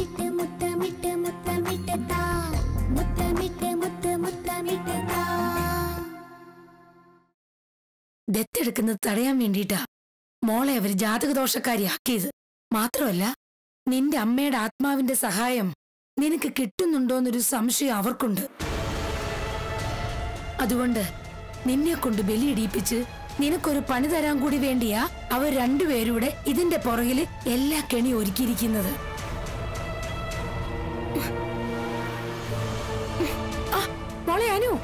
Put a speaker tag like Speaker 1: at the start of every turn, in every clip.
Speaker 1: മുത്തമിട്ട് മുത്തമിട്ട് മുത്തമിട്ട് താ മുത്തമിട്ട് മുത്ത് മുത്തമിട്ട് താ
Speaker 2: ദത്തെടുക്കുന്നത് തടയാൻ വേണ്ടിയിട്ടാ മോളെ അവർ ജാതകദോഷക്കാരിയാക്കിയത് മാത്രമല്ല നിന്റെ അമ്മയുടെ ആത്മാവിന്റെ സഹായം നിനക്ക് കിട്ടുന്നുണ്ടോന്നൊരു സംശയം അവർക്കുണ്ട് അതുകൊണ്ട് നിന്നെ കൊണ്ട് ബലിയിടിപ്പിച്ച് നിനക്കൊരു പണി തരാൻ കൂടി വേണ്ടിയാ അവർ രണ്ടുപേരൂടെ ഇതിന്റെ പുറകില് എല്ലാ കെണി ഒരുക്കിയിരിക്കുന്നത് ആ, മോളെ അനു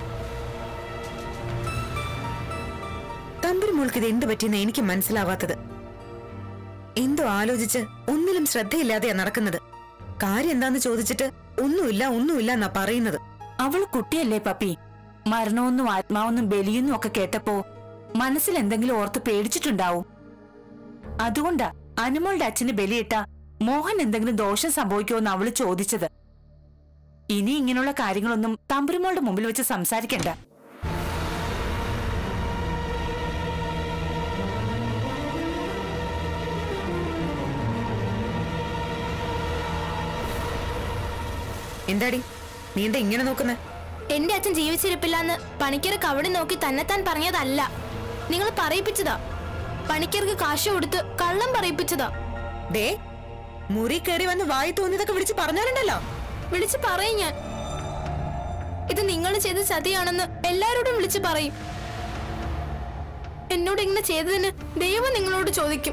Speaker 3: തമ്പുരു മോൾക്ക് ഇത് എന്ത് പറ്റിയെന്ന് എനിക്ക് മനസ്സിലാവാത്തത് എന്തോ ആലോചിച്ച് ഒന്നിലും ശ്രദ്ധയില്ലാതെയാ നടക്കുന്നത് കാര്യം എന്താന്ന് ചോദിച്ചിട്ട് ഒന്നുമില്ല ഒന്നുമില്ല എന്നാ പറയുന്നത്
Speaker 4: അവൾ കുട്ടിയല്ലേ പപ്പി മരണമൊന്നും ആത്മാവൊന്നും ബലിയൊന്നും ഒക്കെ കേട്ടപ്പോ മനസ്സിൽ എന്തെങ്കിലും ഓർത്ത് പേടിച്ചിട്ടുണ്ടാവും അതുകൊണ്ടാ അനുമോളുടെ അച്ഛന് ബലിയിട്ട മോഹൻ എന്തെങ്കിലും ദോഷം സംഭവിക്കുമോന്ന് അവള് ചോദിച്ചത് ഇനി ഇങ്ങനെയുള്ള കാര്യങ്ങളൊന്നും തമ്പുരുമോളുടെ മുമ്പിൽ വെച്ച് സംസാരിക്കണ്ട
Speaker 3: എന്താടി നീ എന്താ ഇങ്ങനെ നോക്കുന്നേ
Speaker 5: എന്റെ അച്ഛൻ ജീവിച്ചിരിപ്പില്ലാന്ന് പണിക്കർ കവടി നോക്കി തന്നെത്താൻ പറഞ്ഞതല്ല നിങ്ങൾ പറയിപ്പിച്ചതാ പണിക്കർക്ക് കാശ് കൊടുത്ത് കള്ളം പറയിപ്പിച്ചതാ
Speaker 3: ദേ മുറി കയറി വന്ന് വായി തോന്നിയതൊക്കെ വിളിച്ച് പറഞ്ഞാലുണ്ടല്ലോ
Speaker 5: വിളിച്ചു പറയും ഞാൻ ഇത് നിങ്ങൾ ചെയ്ത ചതിയാണെന്ന് എല്ലാരോടും വിളിച്ചു പറയും എന്നോട് ഇങ്ങനെ ചെയ്തതിന് ദൈവം നിങ്ങളോട് ചോദിക്കും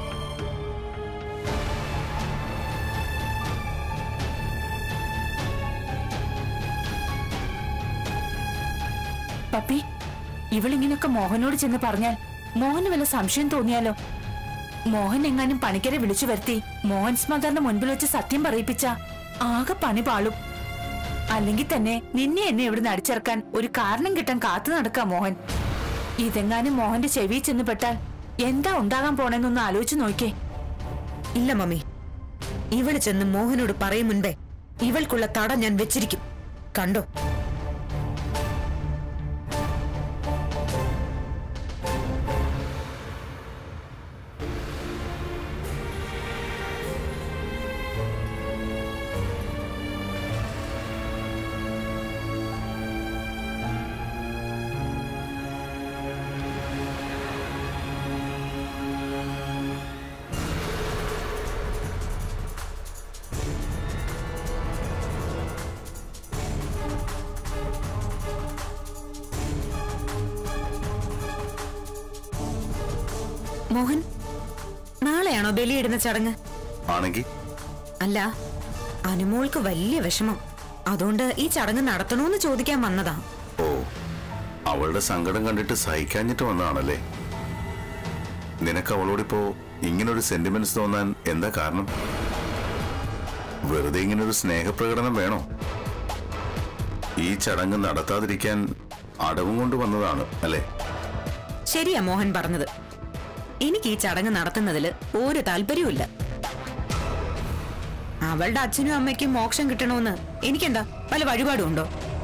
Speaker 4: പപ്പി ഇവളിങ്ങനെയൊക്കെ മോഹനോട് ചെന്ന് പറഞ്ഞാൽ മോഹന് വല്ല സംശയം തോന്നിയാലോ മോഹൻ എങ്ങാനും പണിക്കരെ വിളിച്ചു വരുത്തി മോഹൻ സ്മദറിന്റെ മുൻപിൽ വെച്ച് സത്യം പറയിപ്പിച്ച ആകെ പണി പാളും അല്ലെങ്കിൽ തന്നെ നിന്നെ എന്നെ ഇവിടുന്ന് അടിച്ചിറക്കാൻ ഒരു കാരണം കിട്ടാൻ കാത്തു നടക്കാ മോഹൻ ഇതെങ്ങാനും മോഹന്റെ ചെവി ചെന്ന് പെട്ടാൽ എന്താ ഉണ്ടാകാൻ പോണെന്നൊന്ന് ആലോചിച്ച് നോക്കിയേ
Speaker 3: ഇല്ല മമ്മി ഇവള് ചെന്ന് മോഹനോട് പറയും മുൻപേ ഇവൾക്കുള്ള തട ഞാൻ വെച്ചിരിക്കും കണ്ടോ മോഹൻ നാളെയാണോ ബലിയിടുന്ന ചടങ്ങ്
Speaker 6: ആണെങ്കിൽ
Speaker 3: അല്ല അനുമോൾക്ക് വലിയ വിഷമം അതുകൊണ്ട് ഈ ചടങ്ങ് നടത്തണോന്ന് ചോദിക്കാൻ വന്നതാ
Speaker 6: ഓ അവളുടെ സങ്കടം കണ്ടിട്ട് സഹിക്കാഞ്ഞിട്ട് വന്നതാണല്ലേ നിനക്ക് അവളോടിപ്പോ ഇങ്ങനൊരു സെന്റിമെന്റ്സ് തോന്നാൻ എന്താ കാരണം വെറുതെ ഇങ്ങനൊരു സ്നേഹപ്രകടനം വേണോ ഈ ചടങ്ങ് നടത്താതിരിക്കാൻ അടവും കൊണ്ട് വന്നതാണ് അല്ലേ
Speaker 3: ശരിയാ മോഹൻ പറഞ്ഞത് എനിക്ക് ഈ ചടങ്ങ് നടത്തുന്നതിൽ ഒരു താല്പര്യവുമില്ല അവളുടെ അച്ഛനും അമ്മയ്ക്കും മോക്ഷം കിട്ടണമെന്ന് എനിക്കെന്താ വല്ല വഴിപാടും ഉണ്ടോ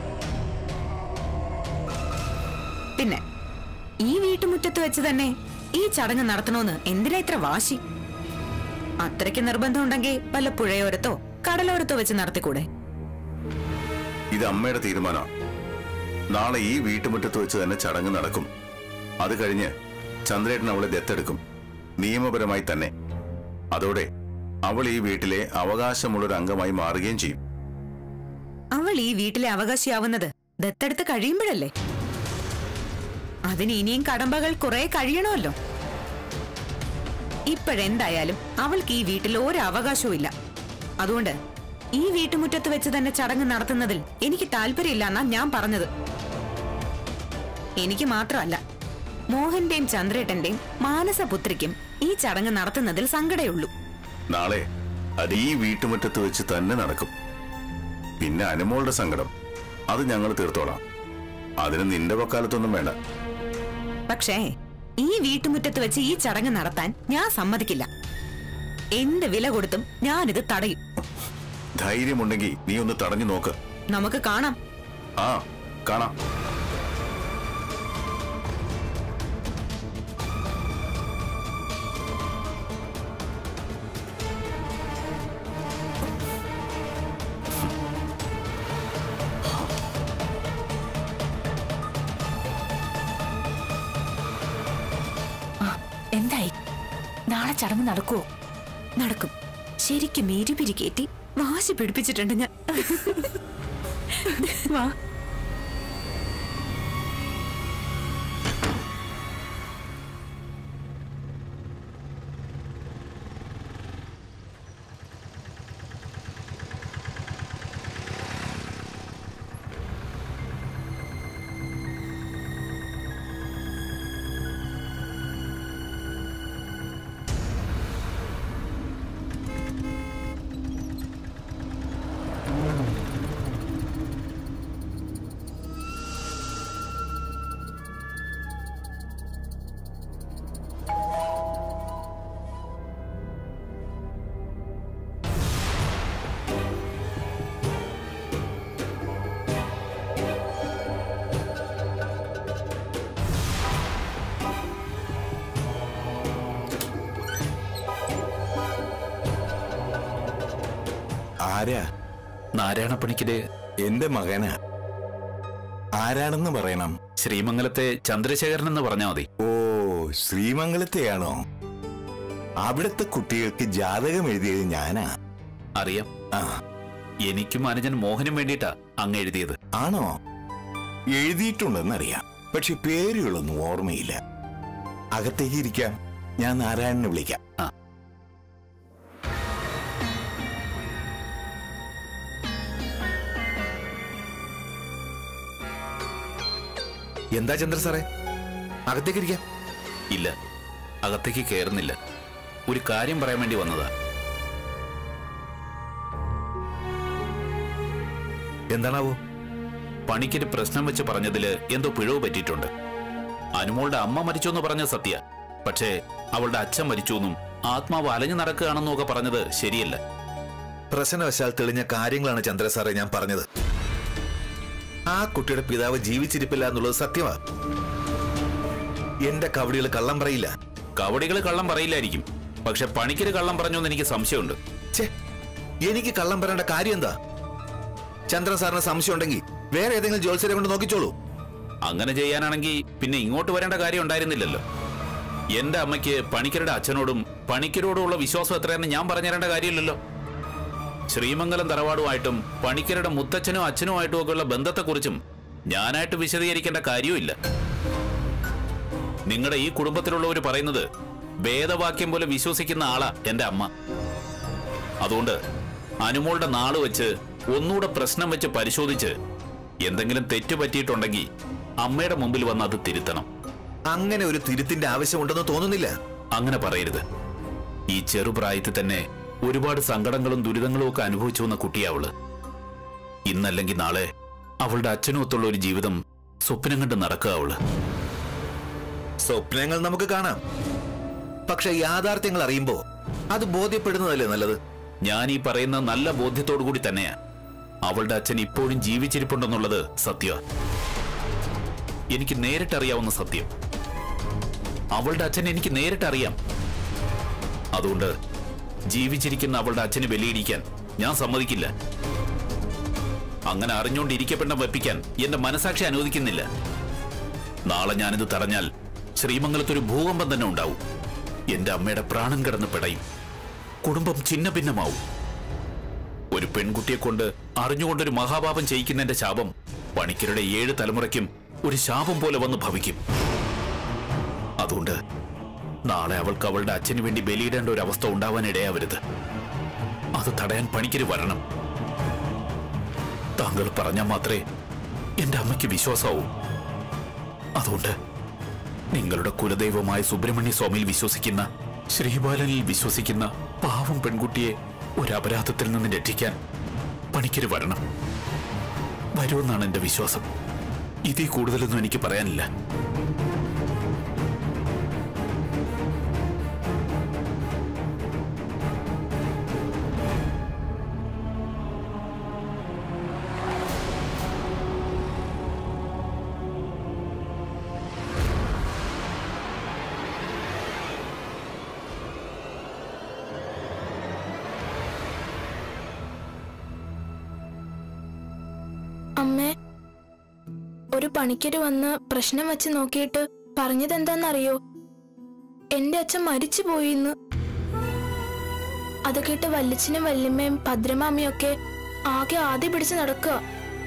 Speaker 3: പിന്നെ ഈ വീട്ടുമുറ്റത്ത് വെച്ച് തന്നെ ഈ ചടങ്ങ് നടത്തണമെന്ന് എന്തിനാ ഇത്ര വാശി അത്രയ്ക്ക് നിർബന്ധം ഉണ്ടെങ്കിൽ വല്ല പുഴയോരത്തോ കടലോരത്തോ വെച്ച് നടത്തിക്കൂടെ
Speaker 6: ഇത് അമ്മയുടെ തീരുമാനമാണ് നാളെ ഈ വീട്ടുമുറ്റത്ത് വെച്ച് തന്നെ ചടങ്ങ് നടക്കും അത് കഴിഞ്ഞ് ചന്ദ്രേട്ടൻ അവളെ ദത്തെടുക്കും നിയമപരമായി തന്നെ അതോടെ അവൾ ഈ വീട്ടിലെ അവകാശമുള്ളൊരു അംഗമായി മാറുകയും ചെയ്യും
Speaker 3: അവൾ ഈ വീട്ടിലെ അവകാശിയാവുന്നത് ദത്തെടുത്ത് കഴിയുമ്പോഴല്ലേ അതിന് ഇനിയും കടമ്പകൾ കുറെ കഴിയണമല്ലോ ഇപ്പോഴെന്തായാലും അവൾക്ക് ഈ വീട്ടിൽ ഒരു അവകാശവും ഇല്ല അതുകൊണ്ട് ഈ വീട്ടുമുറ്റത്ത് വെച്ച് തന്നെ ചടങ്ങ് നടത്തുന്നതിൽ എനിക്ക് താല്പര്യമില്ല എന്നാ ഞാൻ പറഞ്ഞത് എനിക്ക് മാത്രമല്ല മോഹന്റെയും ചന്ദ്രേട്ടന്റെയും മാനസപുത്രിക്കും ഈ ചടങ്ങ് നടത്തുന്നതിൽ സങ്കടയുള്ളൂ
Speaker 6: നാളെ അത് ഈ വീട്ടുമുറ്റത്ത് വെച്ച് തന്നെ നടക്കും പിന്നെ അനുമോളുടെ സങ്കടം അത് ഞങ്ങൾ തീർത്തോളാം അതിന് നിന്റെ വക്കാലത്തൊന്നും വേണ്ട
Speaker 3: പക്ഷേ ഈ വീട്ടുമുറ്റത്ത് വെച്ച് ഈ ചടങ്ങ് നടത്താൻ ഞാൻ സമ്മതിക്കില്ല എന്ത് വില കൊടുത്തും ഞാനിത് തടയും
Speaker 6: ധൈര്യമുണ്ടെങ്കിൽ നീ ഒന്ന് തടഞ്ഞു നോക്ക്
Speaker 3: നമുക്ക് കാണാം
Speaker 6: ആ കാണാം
Speaker 4: എന്തായി നാളെ ചടങ്ങ് നടക്കുവോ
Speaker 3: നടക്കും ശരിക്കും ഇരുപിരി കയറ്റി വാശി പിടിപ്പിച്ചിട്ടുണ്ട് ഞാൻ വാ
Speaker 7: ആരാ
Speaker 8: നാരായണ പണിക്കര്
Speaker 7: എന്റെ മകനാ ആരാണെന്ന് പറയണം
Speaker 8: ശ്രീമംഗലത്തെ ചന്ദ്രശേഖരൻ എന്ന് പറഞ്ഞാൽ മതി
Speaker 7: ഓ ശ്രീമംഗലത്തെയാണോ അവിടുത്തെ കുട്ടികൾക്ക് ജാതകം എഴുതിയത് ഞാനാ
Speaker 8: അറിയാം
Speaker 7: ആ
Speaker 8: എനിക്കും അനുജൻ മോഹനും വേണ്ടിയിട്ടാ അങ്ങ് എഴുതിയത്
Speaker 7: ആണോ എഴുതിയിട്ടുണ്ടെന്നറിയാം പക്ഷെ പേരുകളൊന്നും ഓർമ്മയില്ല അകത്തേക്ക് ഇരിക്കാം ഞാൻ നാരായണനെ വിളിക്കാം
Speaker 8: ആ.
Speaker 9: എന്താ ചന്ദ്ര സാറേ അകത്തേക്ക് ഇരിക്കാം
Speaker 8: ഇല്ല അകത്തേക്ക് കയറുന്നില്ല ഒരു കാര്യം പറയാൻ വേണ്ടി വന്നതാ
Speaker 9: എന്താണാവോ
Speaker 8: പണിക്കൊരു പ്രശ്നം വെച്ച് പറഞ്ഞതില് എന്തോ പിഴവ് പറ്റിയിട്ടുണ്ട് അനുമോളുടെ അമ്മ മരിച്ചു എന്ന് പറഞ്ഞ സത്യ പക്ഷേ അവളുടെ അച്ഛൻ മരിച്ചു എന്നും ആത്മാവ് അലഞ്ഞു നടക്കുകയാണെന്നും ഒക്കെ പറഞ്ഞത് ശരിയല്ല
Speaker 9: പ്രശ്നവശാൽ തെളിഞ്ഞ കാര്യങ്ങളാണ് ചന്ദ്ര സാറേ ഞാൻ പറഞ്ഞത് ആ കുട്ടിയുടെ പിതാവ് ജീവിച്ചിരിപ്പില്ല എന്നുള്ളത് സത്യമാ എന്റെ കവടികൾ കള്ളം പറയില്ല
Speaker 8: കവടികൾ കള്ളം പറയില്ലായിരിക്കും പക്ഷെ പണിക്കര് കള്ളം പറഞ്ഞു എന്ന് എനിക്ക് സംശയമുണ്ട്
Speaker 9: ഛേ എനിക്ക് കള്ളം പറയേണ്ട കാര്യം എന്താ ചന്ദ്രൻ സാറിന് സംശയം ഉണ്ടെങ്കിൽ വേറെ ഏതെങ്കിലും ജോത്സ്യരെ കൊണ്ട് നോക്കിച്ചോളൂ
Speaker 8: അങ്ങനെ ചെയ്യാനാണെങ്കിൽ പിന്നെ ഇങ്ങോട്ട് വരേണ്ട കാര്യം ഉണ്ടായിരുന്നില്ലല്ലോ എന്റെ അമ്മയ്ക്ക് പണിക്കരുടെ അച്ഛനോടും പണിക്കരോടുമുള്ള വിശ്വാസം എത്രയെന്ന് ഞാൻ പറഞ്ഞു തരേണ്ട കാര്യമില്ലല്ലോ ശ്രീമംഗലം തറവാടുമായിട്ടും പണിക്കരുടെ മുത്തച്ഛനും അച്ഛനുമായിട്ടും ഒക്കെയുള്ള ബന്ധത്തെക്കുറിച്ചും ഞാനായിട്ട് വിശദീകരിക്കേണ്ട കാര്യവുമില്ല നിങ്ങളുടെ ഈ കുടുംബത്തിലുള്ളവർ പറയുന്നത് വേദവാക്യം പോലെ വിശ്വസിക്കുന്ന ആളാ എന്റെ അമ്മ അതുകൊണ്ട് അനുമോളുടെ നാള് വെച്ച് ഒന്നുകൂടെ പ്രശ്നം വെച്ച് പരിശോധിച്ച് എന്തെങ്കിലും തെറ്റ് പറ്റിയിട്ടുണ്ടെങ്കിൽ അമ്മയുടെ മുമ്പിൽ വന്ന് അത് തിരുത്തണം
Speaker 9: അങ്ങനെ ഒരു തിരുത്തിന്റെ ആവശ്യമുണ്ടെന്ന് തോന്നുന്നില്ല
Speaker 8: അങ്ങനെ പറയരുത് ഈ ചെറുപ്രായത്തിൽ തന്നെ ഒരുപാട് സങ്കടങ്ങളും ദുരിതങ്ങളും ഒക്കെ അനുഭവിച്ചു വന്ന കുട്ടിയാവള് ഇന്നല്ലെങ്കിൽ നാളെ അവളുടെ അച്ഛനുമൊത്തുള്ള ഒരു ജീവിതം സ്വപ്നം കണ്ട് നടക്കുക അവള്
Speaker 9: സ്വപ്നങ്ങൾ നമുക്ക് കാണാം പക്ഷെ യാഥാർത്ഥ്യങ്ങൾ അറിയുമ്പോ അത് ബോധ്യപ്പെടുന്നതല്ലേ നല്ലത്
Speaker 8: ഞാൻ ഈ പറയുന്ന നല്ല ബോധ്യത്തോടു കൂടി തന്നെയാ അവളുടെ അച്ഛൻ ഇപ്പോഴും ജീവിച്ചിരിപ്പുണ്ടെന്നുള്ളത് സത്യ എനിക്ക് നേരിട്ടറിയാവുന്ന സത്യം അവളുടെ അച്ഛൻ എനിക്ക് നേരിട്ടറിയാം അതുകൊണ്ട് ജീവിച്ചിരിക്കുന്ന അവളുടെ അച്ഛന് ബലിയിടിക്കാൻ ഞാൻ സമ്മതിക്കില്ല അങ്ങനെ അറിഞ്ഞുകൊണ്ടിരിക്കപ്പെട്ട വെപ്പിക്കാൻ എന്റെ മനസാക്ഷി അനുവദിക്കുന്നില്ല നാളെ ഞാനിത് തടഞ്ഞാൽ ശ്രീമംഗലത്തൊരു ഭൂകമ്പം തന്നെ ഉണ്ടാവും എന്റെ അമ്മയുടെ പ്രാണൻ കിടന്ന് പിടയും കുടുംബം ഛിന്ന ഭിന്നമാവും ഒരു പെൺകുട്ടിയെ കൊണ്ട് അറിഞ്ഞുകൊണ്ടൊരു മഹാപാപം ചെയ്യിക്കുന്നതിന്റെ ശാപം പണിക്കരുടെ ഏഴ് തലമുറയ്ക്കും ഒരു ശാപം പോലെ വന്ന് ഭവിക്കും അതുകൊണ്ട് നാളെ അവൾക്ക് അവളുടെ അച്ഛന് വേണ്ടി ബലിയിടേണ്ട ഒരു അവസ്ഥ ഉണ്ടാവാൻ ഇടയാവരുത് അത് തടയാൻ പണിക്കര് വരണം താങ്കൾ പറഞ്ഞാൽ മാത്രമേ എന്റെ അമ്മയ്ക്ക് വിശ്വാസമാവൂ അതുകൊണ്ട് നിങ്ങളുടെ കുലദൈവമായ സുബ്രഹ്മണ്യ സ്വാമിയിൽ വിശ്വസിക്കുന്ന ശ്രീബാലനിൽ വിശ്വസിക്കുന്ന പാവം പെൺകുട്ടിയെ ഒരു അപരാധത്തിൽ നിന്ന് രക്ഷിക്കാൻ പണിക്കര് വരണം വരുമെന്നാണ് എന്റെ വിശ്വാസം ഇതിൽ കൂടുതലൊന്നും എനിക്ക് പറയാനില്ല
Speaker 5: അമ്മേ ഒരു പണിക്കര് വന്ന് പ്രശ്നം വെച്ച് നോക്കിയിട്ട് പറഞ്ഞത് എന്താണെന്നറിയോ എന്റെ അച്ഛൻ മരിച്ചു പോയിന്ന് അത് കേട്ട് വല്യച്ഛനും വല്യമ്മയും ഭദ്രമാമിയും ഒക്കെ ആകെ ആദ്യം പിടിച്ച് നടക്കുക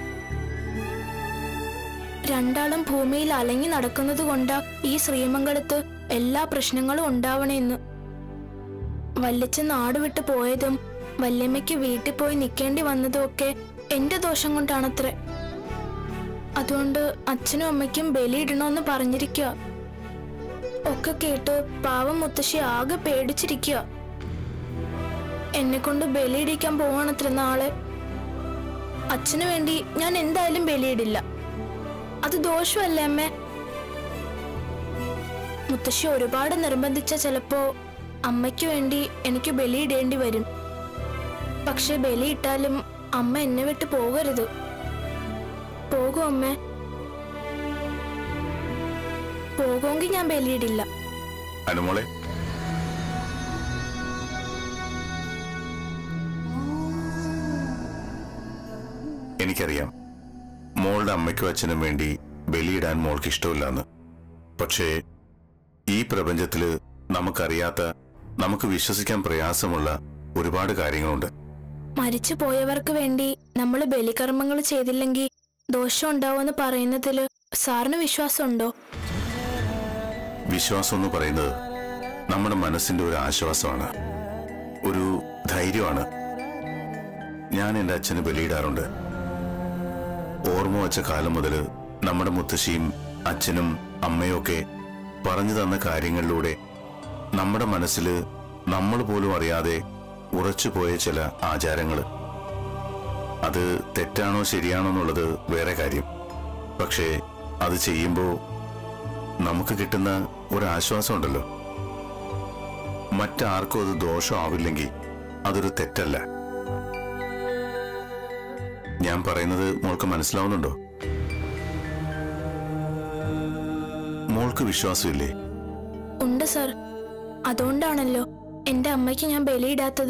Speaker 5: രണ്ടാളും ഭൂമിയിൽ അലങ്ങി നടക്കുന്നത് കൊണ്ടാ ഈ ശ്രീമംഗലത്ത് എല്ലാ പ്രശ്നങ്ങളും ഉണ്ടാവണേന്ന് വല്യച്ഛൻ നാട് വിട്ടു പോയതും വല്യമ്മയ്ക്ക് വീട്ടിൽ പോയി നിൽക്കേണ്ടി വന്നതും ഒക്കെ എന്റെ ദോഷം കൊണ്ടാണത്രേ അതുകൊണ്ട് അച്ഛനും അമ്മയ്ക്കും ബലിയിടണമെന്ന് പറഞ്ഞിരിക്കുക ഒക്കെ കേട്ട് പാവം മുത്തശ്ശി ആകെ പേടിച്ചിരിക്കുക എന്നെ കൊണ്ട് ബലിയിടിക്കാൻ പോവാണത്ര നാളെ അച്ഛനു വേണ്ടി ഞാൻ എന്തായാലും ബലിയിടില്ല അത് ദോഷമല്ലേ അമ്മേ മുത്തശ്ശി ഒരുപാട് നിർബന്ധിച്ച ചിലപ്പോ അമ്മയ്ക്ക് വേണ്ടി എനിക്ക് ബലിയിടേണ്ടി വരും പക്ഷെ ബലിയിട്ടാലും അമ്മ എന്നെ വിട്ട് പോകരുത് പോകും അമ്മേ പോകുമെങ്കിൽ ഞാൻ ബലിയിടില്ല
Speaker 6: അനുമോളെ എനിക്കറിയാം മോളുടെ അമ്മയ്ക്കും അച്ഛനും വേണ്ടി ബലിയിടാൻ മോൾക്ക് ഇഷ്ടമില്ലെന്ന് പക്ഷേ ഈ പ്രപഞ്ചത്തില് നമുക്കറിയാത്ത നമുക്ക് വിശ്വസിക്കാൻ പ്രയാസമുള്ള ഒരുപാട് കാര്യങ്ങളുണ്ട്
Speaker 5: മരിച്ചു പോയവർക്ക് വേണ്ടി നമ്മൾ ബലികർമ്മങ്ങൾ ചെയ്തില്ലെങ്കിൽ ദോഷം ഉണ്ടാവുമെന്ന് പറയുന്നതില് സാറിന് വിശ്വാസമുണ്ടോ
Speaker 6: വിശ്വാസം എന്ന് പറയുന്നത് നമ്മുടെ മനസ്സിന്റെ ഒരു ആശ്വാസമാണ് ഒരു ധൈര്യമാണ് ഞാൻ എൻ്റെ അച്ഛന് ബലിയിടാറുണ്ട് ഓർമ്മ വച്ച കാലം മുതൽ നമ്മുടെ മുത്തശ്ശിയും അച്ഛനും അമ്മയും ഒക്കെ പറഞ്ഞു തന്ന കാര്യങ്ങളിലൂടെ നമ്മുടെ മനസ്സിൽ നമ്മൾ പോലും അറിയാതെ ഉറച്ചുപോയ ചില ആചാരങ്ങൾ അത് തെറ്റാണോ ശരിയാണോ എന്നുള്ളത് വേറെ കാര്യം പക്ഷേ അത് ചെയ്യുമ്പോൾ നമുക്ക് കിട്ടുന്ന ഒരു ആശ്വാസം ഉണ്ടല്ലോ മറ്റാർക്കും അത് ദോഷമാവില്ലെങ്കിൽ അതൊരു തെറ്റല്ല ഞാൻ പറയുന്നത് മോൾക്ക് മനസ്സിലാവുന്നുണ്ടോ മോൾക്ക് വിശ്വാസമില്ലേ
Speaker 5: ഉണ്ട് സർ അതുകൊണ്ടാണല്ലോ എന്റെ അമ്മയ്ക്ക് ഞാൻ ബലിയിടാത്തത്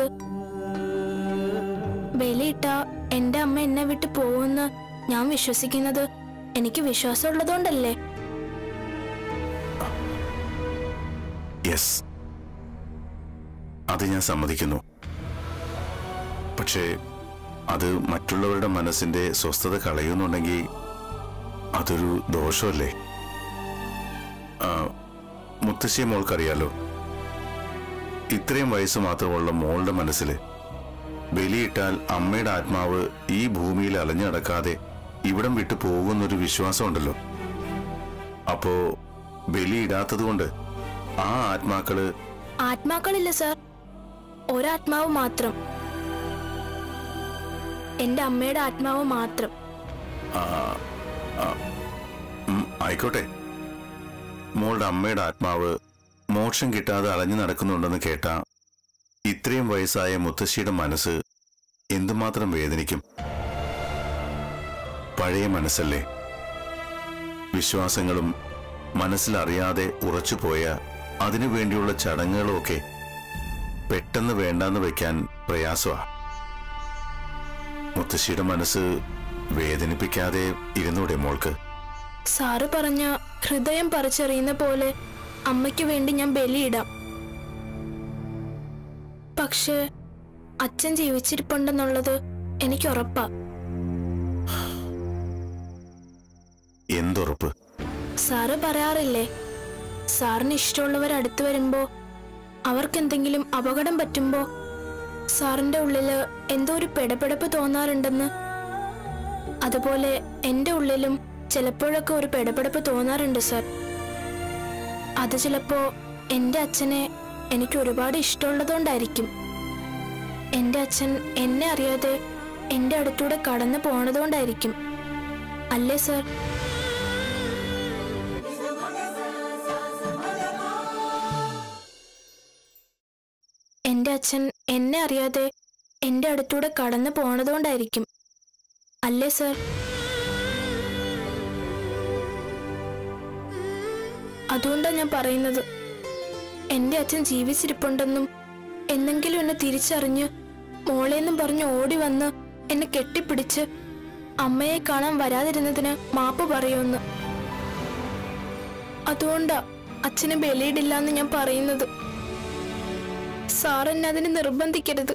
Speaker 5: ബലിയിട്ട എന്റെ അമ്മ എന്നെ വിട്ട് പോകുമെന്ന് ഞാൻ വിശ്വസിക്കുന്നത് എനിക്ക് വിശ്വാസമുള്ളതുകൊണ്ടല്ലേ
Speaker 6: യെസ് അത് ഞാൻ സമ്മതിക്കുന്നു പക്ഷേ അത് മറ്റുള്ളവരുടെ മനസ്സിന്റെ സ്വസ്ഥത കളയുന്നുണ്ടെങ്കിൽ അതൊരു ദോഷമല്ലേ ആ, മുത്തശ്ശിയെ മോൾക്കറിയാലോ ഇത്രയും വയസ്സ് മാത്രമുള്ള മോളുടെ മനസ്സിൽ ബലിയിട്ടാൽ അമ്മയുടെ ആത്മാവ് ഈ ഭൂമിയിൽ അലഞ്ഞു നടക്കാതെ ഇവിടം വിട്ടു പോകുന്നൊരു വിശ്വാസമുണ്ടല്ലോ അപ്പോ ബലിയിടാത്തത് കൊണ്ട് ആ ആത്മാക്കള്
Speaker 5: ആത്മാക്കളില്ല സർ ഒരാത്മാവ് മാത്രം എന്റെ അമ്മയുടെ ആത്മാവ് മാത്രം
Speaker 6: ഉം, ആയിക്കോട്ടെ മോളുടെ അമ്മയുടെ ആത്മാവ് മോക്ഷം കിട്ടാതെ അലഞ്ഞു നടക്കുന്നുണ്ടെന്ന് കേട്ട ഇത്രയും വയസ്സായ മുത്തശ്ശിയുടെ മനസ്സ് എന്തുമാത്രം വേദനിക്കും പഴയ മനസ്സല്ലേ വിശ്വാസങ്ങളും മനസ്സിലറിയാതെ ഉറച്ചുപോയ അതിനു വേണ്ടിയുള്ള ചടങ്ങുകളുമൊക്കെ പെട്ടെന്ന് വേണ്ടാന്ന് വെക്കാൻ പ്രയാസമാ മുത്തശ്ശിയുടെ മനസ്സ് വേദനിപ്പിക്കാതെ ഇരുന്നൂടെ മോൾക്ക്
Speaker 5: സാറ് പറഞ്ഞ ഹൃദയം പറിച്ചെറിയുന്ന പോലെ അമ്മയ്ക്ക് വേണ്ടി ഞാൻ ബലിയിടാം പക്ഷേ അച്ഛൻ ജീവിച്ചിരിപ്പുണ്ടെന്നുള്ളത് എനിക്ക് ഉറപ്പാ
Speaker 6: എന്തുറപ്പ്
Speaker 5: സാറ് പറയാറില്ലേ സാറിന് ഇഷ്ടമുള്ളവർ അടുത്ത് വരുമ്പോ അവർക്കെന്തെങ്കിലും അപകടം പറ്റുമ്പോ സാറിന്റെ ഉള്ളില് എന്തോ ഒരു പെടപെടപ്പ് തോന്നാറുണ്ടെന്ന് അതുപോലെ എന്റെ ഉള്ളിലും ചിലപ്പോഴൊക്കെ ഒരു പെടപെടപ്പ് തോന്നാറുണ്ട് സർ അത് ചിലപ്പോ എന്റെ അച്ഛനെ എനിക്ക് ഒരുപാട് ഇഷ്ടമുള്ളതുകൊണ്ടായിരിക്കും എന്റെ അച്ഛൻ എന്നെ അറിയാതെ എന്റെ അടുത്തൂടെ കടന്നു പോണതുകൊണ്ടായിരിക്കും അല്ലേ സർ എന്റെ അച്ഛൻ എന്നെ അറിയാതെ എന്റെ അടുത്തൂടെ കടന്നു പോണതുകൊണ്ടായിരിക്കും അല്ലേ സർ അതുകൊണ്ടാ ഞാൻ പറയുന്നത് എന്റെ അച്ഛൻ ജീവിച്ചിരിപ്പുണ്ടെന്നും എന്നെങ്കിലും എന്നെ തിരിച്ചറിഞ്ഞ് മോളേന്നും പറഞ്ഞ് ഓടി വന്ന് എന്നെ കെട്ടിപ്പിടിച്ച് അമ്മയെ കാണാൻ വരാതിരുന്നതിന് മാപ്പ് പറയുമെന്ന് അതുകൊണ്ടാ അച്ഛന് ബലിയിടില്ല എന്ന് ഞാൻ പറയുന്നത് സാർ എന്നെ അതിന് നിർബന്ധിക്കരുത്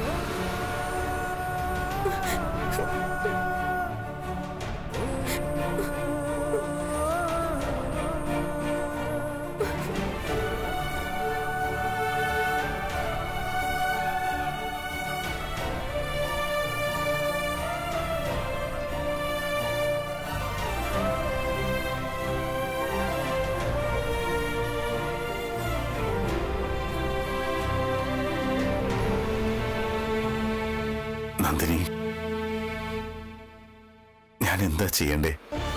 Speaker 6: നന്ദിനി ഞാൻ എന്താ ചെയ്യണ്ടേ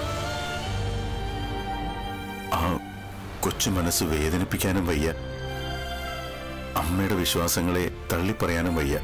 Speaker 6: ആ കൊച്ചു മനസ്സ് വേദനിപ്പിക്കാനും വയ്യ അമ്മയുടെ വിശ്വാസങ്ങളെ തള്ളിപ്പറയാനും വയ്യ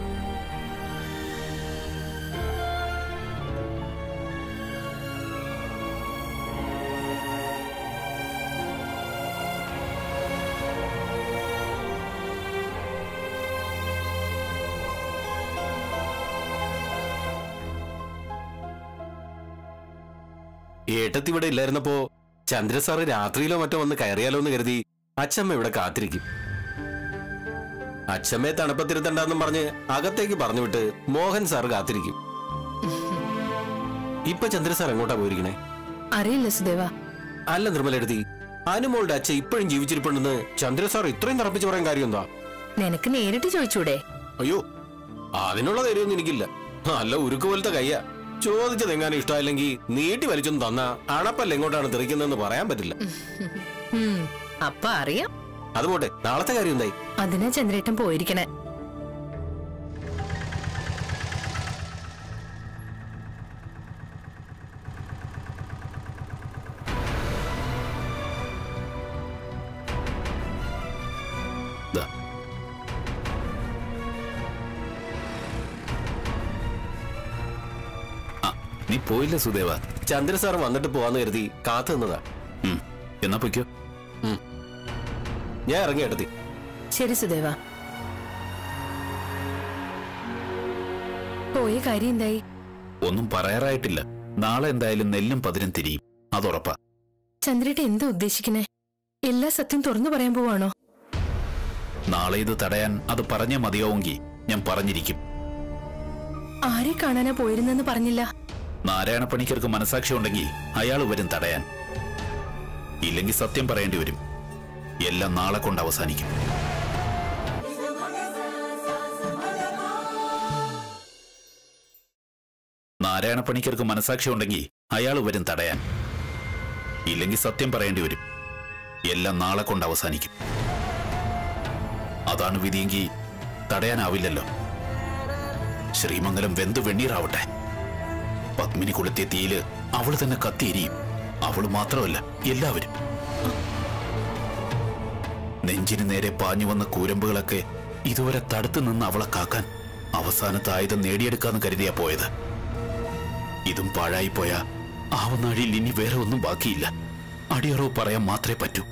Speaker 10: ഏട്ടത്തി ഇവിടെ ഇല്ലായിരുന്നപ്പോ ചന്ദ്ര സാറ് രാത്രിയിലോ മറ്റോ വന്ന് കയറിയാലോ എന്ന് കരുതി അച്ഛമ്മ ഇവിടെ കാത്തിരിക്കും അച്ഛമ്മയെ തണുപ്പത്തിരുത്തണ്ടെന്നും പറഞ്ഞ് അകത്തേക്ക് പറഞ്ഞു വിട്ട് മോഹൻ സാർ കാത്തിരിക്കും ഇപ്പൊ ചന്ദ്ര സാർ എങ്ങോട്ടാ പോയിരിക്കണേ
Speaker 4: അറിയില്ല സുദേവ
Speaker 10: അല്ല നിർമ്മലെടുത്തി അനുമോളുടെ അച്ഛൻ ഇപ്പോഴും ജീവിച്ചിരിപ്പുണ്ടെന്ന് ചന്ദ്ര സാർ ഇത്രയും തറപ്പിച്ച് പറയാൻ കാര്യം എന്താ
Speaker 4: നിനക്ക് നേരിട്ട് ചോദിച്ചൂടെ
Speaker 10: അയ്യോ അതിനുള്ള ധൈര്യമൊന്നും എനിക്കില്ല നല്ല ഉരുക്ക് പോലത്തെ കയ്യ ചോദിച്ചത് എങ്ങാനും ഇഷ്ടമായില്ലെങ്കിൽ നീട്ടി വലിച്ചൊന്നും തന്നാ അണപ്പല്ല എങ്ങോട്ടാണ് തെറിക്കുന്നതെന്ന് പറയാൻ പറ്റില്ല
Speaker 4: അപ്പ അറിയാം
Speaker 10: അത് പോട്ടെ നാളത്തെ കാര്യം എന്തായി
Speaker 4: അതിനാ ചന്ദ്രേട്ടൻ പോയിരിക്കണേ
Speaker 8: ദാ. ആ, നീ പോയില്ല സുദേവ
Speaker 10: ചന്ദ്ര സാർ വന്നിട്ട് പോവാന്ന് കരുതി കാത്തു നിന്നതാ
Speaker 8: ഉം, എന്നാ പൊയ്ക്കോ
Speaker 10: ഞാൻ ഇറങ്ങി എടുത്തി
Speaker 4: ശരി സുദേവ പോയ കാര്യം എന്തായി
Speaker 8: ഒന്നും പറയാറായിട്ടില്ല നാളെ എന്തായാലും നെല്ലും പതിനും തിരിയും അതുറപ്പാ
Speaker 4: ചന്ദ്രേട്ടൻ എന്താ ഉദ്ദേശിക്കുന്നേ എല്ലാ സത്യം തുറന്നു പറയാൻ പോവാണോ
Speaker 8: നാളെ ഇത് തടയാൻ അത് പറഞ്ഞേ മതിയാവുമെങ്കിൽ ഞാൻ പറഞ്ഞിരിക്കും
Speaker 4: ആരെ കാണാനാ പോയിരുന്നെന്ന് പറഞ്ഞില്ല
Speaker 8: നാരായണ പണിക്കർക്ക് മനസാക്ഷി ഉണ്ടെങ്കിൽ അയാൾ വരും തടയാൻ ഇല്ലെങ്കിൽ സത്യം പറയേണ്ടി വരും എല്ലാം നാളെ കൊണ്ട് അവസാനിക്കും നാരായണ പണിക്കർക്ക് മനസാക്ഷി ഉണ്ടെങ്കിൽ അയാൾ വരും തടയാൻ ഇല്ലെങ്കിൽ സത്യം പറയേണ്ടി വരും എല്ലാം നാളെ കൊണ്ട് അവസാനിക്കും അതാണ് വിധിയെങ്കിൽ തടയാനാവില്ലല്ലോ ശ്രീമംഗലം വെന്തു വെണ്ണീറാവട്ടെ പത്മിനി കൊളുത്തിയ തീയില് അവള് തന്നെ കത്തിയെരിയും അവള് മാത്രമല്ല എല്ലാവരും നെഞ്ചിന് നേരെ പാഞ്ഞു വന്ന കൂരമ്പുകളൊക്കെ ഇതുവരെ തടുത്തു നിന്ന് അവളെ കാക്കാൻ അവസാനത്തെ ആയുധം നേടിയെടുക്കാന്ന് കരുതിയാ പോയത് ഇതും പാഴായിപ്പോയ ആവനാഴിയിൽ ഇനി വേറെ ഒന്നും ബാക്കിയില്ല അടിയറവ് പറയാൻ മാത്രമേ പറ്റൂ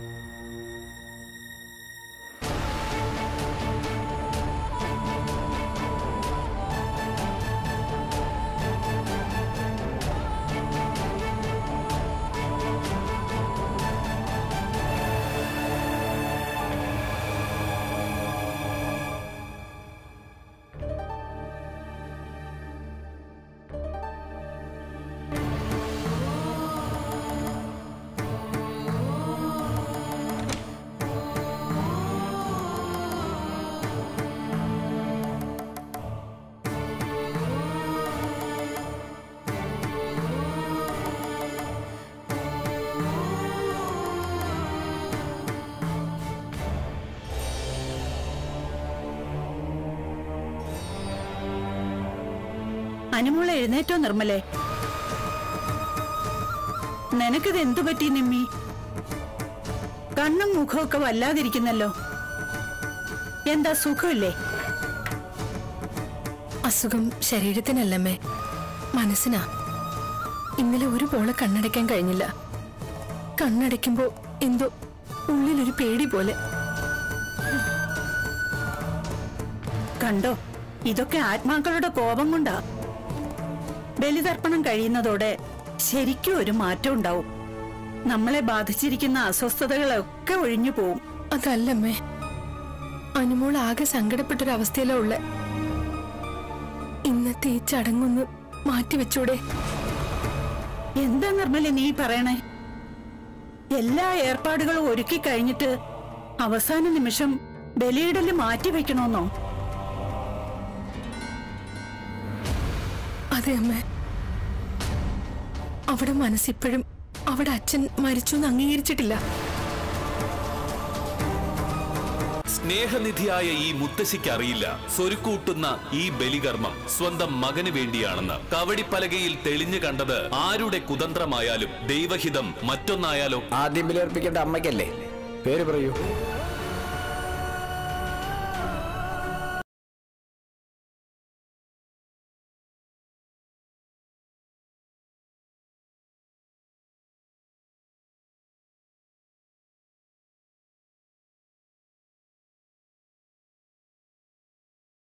Speaker 11: അനുമോളെ എഴുന്നേറ്റോ നിർമ്മലേ നിനക്കിത് എന്തു പറ്റി നിമ്മി കണ്ണും മുഖമൊക്കെ വല്ലാതിരിക്കുന്നല്ലോ എന്താ സുഖമില്ലേ
Speaker 4: അസുഖം ശരീരത്തിനല്ലമ്മേ മനസ്സിനാ ഇന്നലെ ഒരു പോളെ കണ്ണടയ്ക്കാൻ കഴിഞ്ഞില്ല കണ്ണടയ്ക്കുമ്പോ എന്തോ ഉള്ളിലൊരു പേടി പോലെ
Speaker 11: കണ്ടോ ഇതൊക്കെ ആത്മാക്കളുടെ കോപം കൊണ്ടാ ബലിതർപ്പണം കഴിയുന്നതോടെ ശരിക്കും ഒരു മാറ്റം ഉണ്ടാവും നമ്മളെ ബാധിച്ചിരിക്കുന്ന അസ്വസ്ഥതകളൊക്കെ ഒഴിഞ്ഞു പോവും
Speaker 2: അതല്ലമ്മേ അനുമോൾ ആകെ സങ്കടപ്പെട്ടൊരവസ്ഥയിലാ ഉള്ളെ ഇന്നത്തെ ഈ ചടങ്ങൊന്ന് മാറ്റിവെച്ചൂടെ
Speaker 11: എന്താ നിർമ്മല നീ പറയണേ എല്ലാ ഏർപ്പാടുകളും ഒരുക്കി കഴിഞ്ഞിട്ട് അവസാന നിമിഷം ബലിയിടല് മാറ്റി വെക്കണമെന്നോ
Speaker 2: അതെ അമ്മേ അവിടെ മനസ്സിപ്പോഴും അവിടെ അച്ഛൻ മരിച്ചു എന്ന് അംഗീകരിച്ചിട്ടില്ല
Speaker 8: സ്നേഹനിധിയായ ഈ മുത്തശ്ശിക്ക് അറിയില്ല സ്വരുക്കൂട്ടുന്ന ഈ ബലികർമ്മം സ്വന്തം മകന് വേണ്ടിയാണെന്ന് കവടിപ്പലകയിൽ തെളിഞ്ഞു കണ്ടത് ആരുടെ കുതന്ത്രമായാലും ദൈവഹിതം മറ്റൊന്നായാലോ
Speaker 12: ആദ്യം ബലിയർപ്പിക്കേണ്ട അമ്മയ്ക്കല്ലേ പേര് പറയൂ